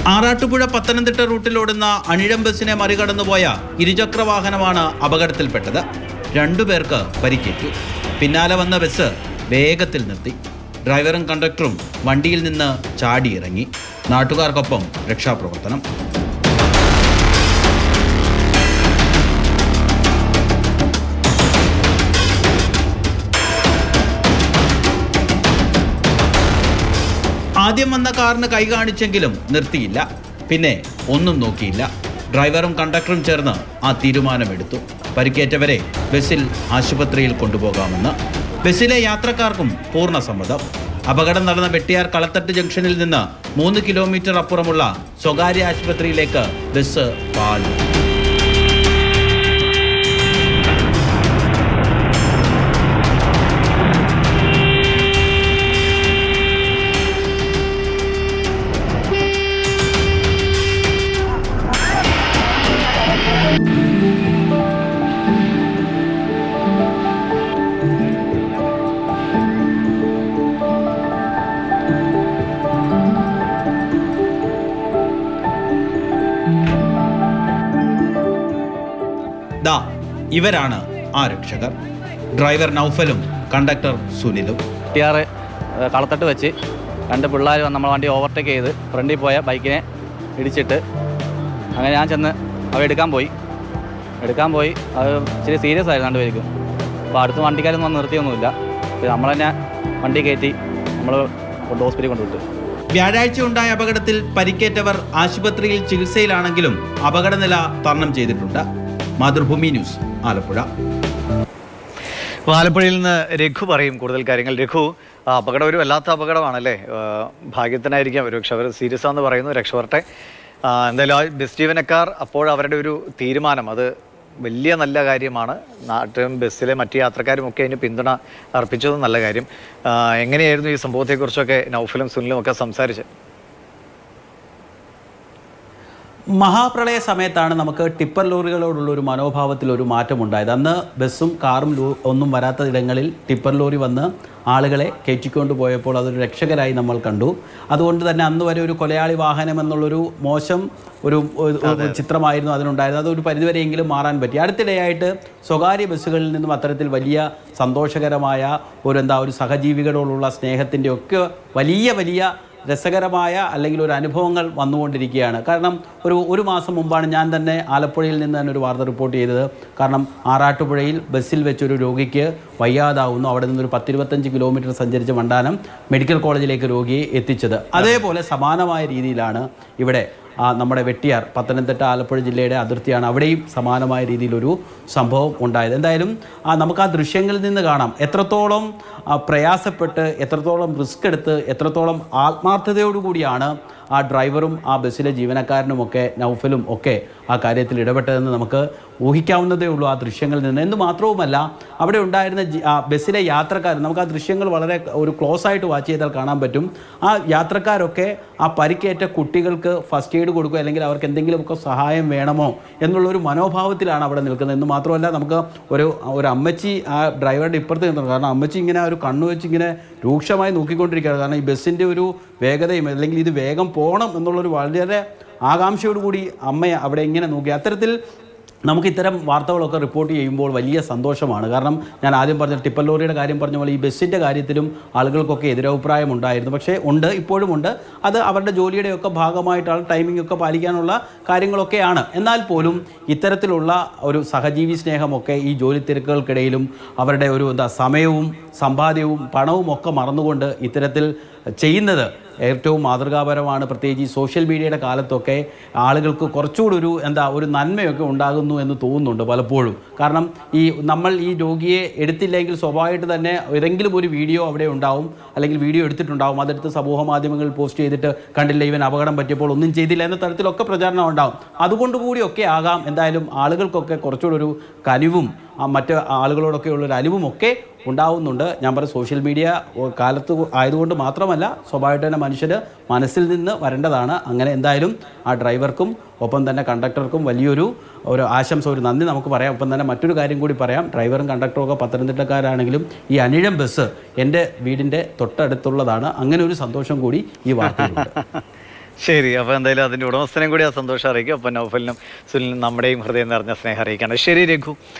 ആറാട്ടുപുഴ പത്തനംതിട്ട റൂട്ടിലോടുന്ന അണിഴം ബസ്സിനെ മറികടന്നുപോയ ഇരുചക്ര വാഹനമാണ് അപകടത്തിൽപ്പെട്ടത് രണ്ടുപേർക്ക് പരിക്കേറ്റു പിന്നാലെ വന്ന ബസ് വേഗത്തിൽ നിർത്തി ഡ്രൈവറും കണ്ടക്ടറും വണ്ടിയിൽ നിന്ന് ചാടിയിറങ്ങി നാട്ടുകാർക്കൊപ്പം രക്ഷാപ്രവർത്തനം ആദ്യം വന്ന കാറിന് കൈ കാണിച്ചെങ്കിലും നിർത്തിയില്ല പിന്നെ ഒന്നും നോക്കിയില്ല ഡ്രൈവറും കണ്ടക്ടറും ചേർന്ന് ആ തീരുമാനമെടുത്തു പരിക്കേറ്റവരെ ബസ്സിൽ ആശുപത്രിയിൽ കൊണ്ടുപോകാമെന്ന് ബസ്സിലെ യാത്രക്കാർക്കും പൂർണ്ണ സമ്മതം അപകടം നടന്ന വെട്ടിയാർ കളത്തട്ട് ജംഗ്ഷനിൽ നിന്ന് മൂന്ന് കിലോമീറ്റർ അപ്പുറമുള്ള സ്വകാര്യ ആശുപത്രിയിലേക്ക് ബസ് പാഞ്ഞു ദാ ഇവരാണ് ആ രക്ഷകർ ഡ്രൈവർ നൗഫലും കണ്ടക്ടർ സുനിലും ടിയാറ് കളത്തട്ട് വെച്ച് രണ്ട് പിള്ളേർ വന്ന് നമ്മളെ വണ്ടി ഓവർടേക്ക് ചെയ്ത് ഫ്രണ്ടിൽ പോയ ബൈക്കിനെ ഇടിച്ചിട്ട് അങ്ങനെ ഞാൻ ചെന്ന് അവ എടുക്കാൻ പോയി എടുക്കാൻ പോയി അത് ഇച്ചിരി സീരിയസ് ആയിരുന്നു രണ്ടുപേർക്കും അപ്പോൾ അടുത്ത് വണ്ടിക്കാരൊന്നും വന്ന് നിർത്തിയൊന്നുമില്ല അപ്പോൾ നമ്മൾ തന്നെ വണ്ടി കയറ്റി നമ്മൾ കൊണ്ട് ഹോസ്പിറ്റലിൽ കൊണ്ടുവിട്ടു വ്യാഴാഴ്ച ഉണ്ടായ അപകടത്തിൽ പരിക്കേറ്റവർ ആശുപത്രിയിൽ ചികിത്സയിലാണെങ്കിലും അപകടനില തരണം ചെയ്തിട്ടുണ്ട് മാതൃഭൂമി ന്യൂസ് ആലപ്പുഴ അപ്പോൾ ആലപ്പുഴയിൽ നിന്ന് രഘു പറയും കൂടുതൽ കാര്യങ്ങൾ രഘു ആ അപകടം ഒരു വല്ലാത്ത അപകടമാണല്ലേ ആ, ഭാഗ്യത്തിനായിരിക്കാം ഒരു പക്ഷെ അവർ സീരിയസ് ആണെന്ന് പറയുന്നു രക്ഷപ്പെടട്ടെ ആ, എന്തായാലും ആ ബസ് ജീവനക്കാർ അപ്പോൾ അവരുടെ ഒരു തീരുമാനം അത് വലിയ നല്ല കാര്യമാണ് നാട്ടിലും ബസ്സിലെ മറ്റു യാത്രക്കാരും ഒക്കെ അതിന് പിന്തുണ അർപ്പിച്ചത് നല്ല കാര്യം ആ, എങ്ങനെയായിരുന്നു ഈ സംഭവത്തെക്കുറിച്ചൊക്കെ നൗഫലും സുനിലും ഒക്കെ സംസാരിച്ചത് മഹാപ്രളയ സമയത്താണ് നമുക്ക് ടിപ്പർ ലോറികളോടുള്ള ഒരു മനോഭാവത്തിൽ ഒരു മാറ്റമുണ്ടായത് അന്ന് ബസ്സും കാറും ലോ ഒന്നും വരാത്ത ഇടങ്ങളിൽ ടിപ്പർ ലോറി വന്ന് ആളുകളെ കയറ്റിക്കൊണ്ട് പോയപ്പോൾ അതൊരു രക്ഷകരായി നമ്മൾ കണ്ടു അതുകൊണ്ട് തന്നെ അന്ന് വരെ ഒരു കൊലയാളി വാഹനം എന്നുള്ളൊരു മോശം ഒരു ഒരു- ഒരു ചിത്രമായിരുന്നു അതിനുണ്ടായിരുന്നത് അത് ഒരു പരിധിവരെയെങ്കിലും മാറാൻ പറ്റി അടുത്തിടെയായിട്ട് സ്വകാര്യ ബസ്സുകളിൽ നിന്നും അത്തരത്തിൽ വലിയ സന്തോഷകരമായ ഒരു എന്താ ഒരു സഹജീവികളോടുള്ള സ്നേഹത്തിൻ്റെ ഒക്കെ വലിയ വലിയ രസകരമായ അല്ലെങ്കിൽ ഒരു അനുഭവങ്ങൾ വന്നുകൊണ്ടിരിക്കുകയാണ് കാരണം ഒരു ഒരു മാസം മുമ്പാണ് ഞാൻ തന്നെ ആലപ്പുഴയിൽ നിന്ന് തന്നെ ഒരു വാർത്ത റിപ്പോർട്ട് ചെയ്തത് കാരണം ആറാട്ടുപുഴയിൽ ബസ്സിൽ വെച്ചൊരു രോഗിക്ക് വയ്യാതാവുന്നു അവിടെ നിന്നൊരു പത്തിരുപത്തഞ്ച് കിലോമീറ്റർ സഞ്ചരിച്ച് വണ്ടാനം മെഡിക്കൽ കോളേജിലേക്ക് രോഗിയെ എത്തിച്ചത് അതേപോലെ സമാനമായ രീതിയിലാണ് ഇവിടെ ആ, നമ്മുടെ വെട്ടിയാർ പത്തനംതിട്ട ആലപ്പുഴ ജില്ലയുടെ അതിർത്തിയാണ് അവിടെയും സമാനമായ രീതിയിലൊരു സംഭവം ഉണ്ടായത് എന്തായാലും ആ, നമുക്ക് ആ ദൃശ്യങ്ങളിൽ നിന്ന് കാണാം എത്രത്തോളം ആ, പ്രയാസപ്പെട്ട് എത്രത്തോളം റിസ്ക് എടുത്ത് എത്രത്തോളം ആത്മാർത്ഥതയോടുകൂടിയാണ് ആ ഡ്രൈവറും ആ ബസ്സിലെ ജീവനക്കാരനുമൊക്കെ നൗഫലും ഒക്കെ ആ കാര്യത്തിൽ ഇടപെട്ടതെന്ന് നമുക്ക് ഊഹിക്കാവുന്നതേ ഉള്ളൂ ആ ദൃശ്യങ്ങളിൽ നിന്ന് എന്ന് മാത്രവുമല്ല അവിടെ ഉണ്ടായിരുന്ന ജി- ആ ബസ്സിലെ യാത്രക്കാർ നമുക്ക് ആ ദൃശ്യങ്ങൾ വളരെ ഒരു ക്ലോസ് ആയിട്ട് വാച്ച് ചെയ്താൽ കാണാൻ പറ്റും ആ യാത്രക്കാരൊക്കെ ആ പരിക്കേറ്റ കുട്ടികൾക്ക് ഫസ്റ്റ് എയ്ഡ് കൊടുക്കുക അല്ലെങ്കിൽ അവർക്ക് എന്തെങ്കിലുമൊക്കെ സഹായം വേണമോ എന്നുള്ളൊരു മനോഭാവത്തിലാണ് അവിടെ നിൽക്കുന്നത് എന്ന് മാത്രമല്ല നമുക്ക് ഒരു ഒരു അമ്മച്ചി ആ ഡ്രൈവറുടെ ഇപ്പുറത്ത് നിൽക്കുന്നത് കാരണം അമ്മച്ചി ഇങ്ങനെ ആ ഒരു കണ്ണു വെച്ച് ഇങ്ങനെ രൂക്ഷമായി നോക്കിക്കൊണ്ടിരിക്കുകയാണ് കാരണം ഈ ബസ്സിൻ്റെ ഒരു വേഗതയും അല്ലെങ്കിൽ ഇത് വേഗം പോകണം എന്നുള്ളൊരു വളരെ ആകാംക്ഷയോടുകൂടി അമ്മ അവിടെ ഇങ്ങനെ നോക്കി അത്തരത്തിൽ നമുക്ക് ഇത്തരം വാർത്തകളൊക്കെ റിപ്പോർട്ട് ചെയ്യുമ്പോൾ വലിയ സന്തോഷമാണ് കാരണം ഞാൻ ആദ്യം പറഞ്ഞ ടിപ്പർ ലോറിയുടെ കാര്യം പറഞ്ഞ പോലെ ഈ ബസ്സിൻ്റെ കാര്യത്തിലും ആളുകൾക്കൊക്കെ എതിരഭിപ്രായം ഉണ്ടായിരുന്നു പക്ഷേ ഉണ്ട് ഇപ്പോഴും ഉണ്ട് അത് അവരുടെ ജോലിയുടെയൊക്കെ ഭാഗമായിട്ടാണ് ടൈമിംഗ് ഒക്കെ പാലിക്കാനുള്ള കാര്യങ്ങളൊക്കെയാണ് എന്നാൽ പോലും ഇത്തരത്തിലുള്ള ഒരു സഹജീവി സ്നേഹമൊക്കെ ഈ ജോലി തിരക്കുകൾക്കിടയിലും അവരുടെ ഒരു എന്താ സമയവും സമ്പാദ്യവും പണവും ഒക്കെ മറന്നുകൊണ്ട് ഇത്തരത്തിൽ ചെയ്യുന്നത് ഏറ്റവും മാതൃകാപരമാണ് പ്രത്യേകിച്ച് ഈ സോഷ്യൽ മീഡിയയുടെ കാലത്തൊക്കെ ആളുകൾക്ക് കുറച്ചുകൂടി ഒരു എന്താ ഒരു നന്മയൊക്കെ ഉണ്ടാകുന്നു എന്ന് തോന്നുന്നുണ്ട് പലപ്പോഴും കാരണം ഈ നമ്മൾ ഈ രോഗിയെ എടുത്തില്ലെങ്കിൽ സ്വാഭാവികമായിട്ട് തന്നെ ഏതെങ്കിലും ഒരു വീഡിയോ അവിടെ ഉണ്ടാവും അല്ലെങ്കിൽ വീഡിയോ എടുത്തിട്ടുണ്ടാവും അതെടുത്ത് സമൂഹ മാധ്യമങ്ങളിൽ പോസ്റ്റ് ചെയ്തിട്ട് കണ്ടില്ല ഇവൻ അപകടം പറ്റിയപ്പോൾ ഒന്നും ചെയ്തില്ല എന്ന തരത്തിലൊക്കെ പ്രചാരണം ഉണ്ടാവും അതുകൊണ്ട് കൂടിയൊക്കെ ആകാം എന്തായാലും ആളുകൾക്കൊക്കെ കുറച്ചുകൂടി ഒരു കനിവും ആ മറ്റ് ആളുകളോടൊക്കെ ഉള്ളൊരു അലിവുമൊക്കെ ഉണ്ടാവുന്നുണ്ട് ഞാൻ പറയും സോഷ്യൽ മീഡിയ കാലത്ത് ആയതുകൊണ്ട് മാത്രമല്ല സ്വാഭാവികമായിട്ട് തന്നെ മനുഷ്യർ മനസ്സിൽ നിന്ന് വരേണ്ടതാണ് അങ്ങനെ എന്തായാലും ആ ഡ്രൈവർക്കും ഒപ്പം തന്നെ കണ്ടക്ടർക്കും വലിയൊരു ഒരു ആശംസ ഒരു നന്ദി നമുക്ക് പറയാം ഒപ്പം തന്നെ മറ്റൊരു കാര്യം കൂടി പറയാം ഡ്രൈവറും കണ്ടക്ടറും ഒക്കെ പത്തനംതിട്ടക്കാരാണെങ്കിലും ഈ അനിഴം ബസ് എൻ്റെ വീടിൻ്റെ തൊട്ടടുത്തുള്ളതാണ് അങ്ങനെ ഒരു സന്തോഷം കൂടി ഈ വാർത്തയിലുണ്ട് ശരി അപ്പോൾ എന്തായാലും അതിൻ്റെ ഉടമസ്ഥനെയും കൂടി ആ സന്തോഷം അറിയിക്കും അപ്പോൾ നൗഫലിനും സുനിലിനും നമ്മുടെയും ഹൃദയം നിറഞ്ഞ സ്നേഹം അറിയിക്കാണ് ശരി രഘു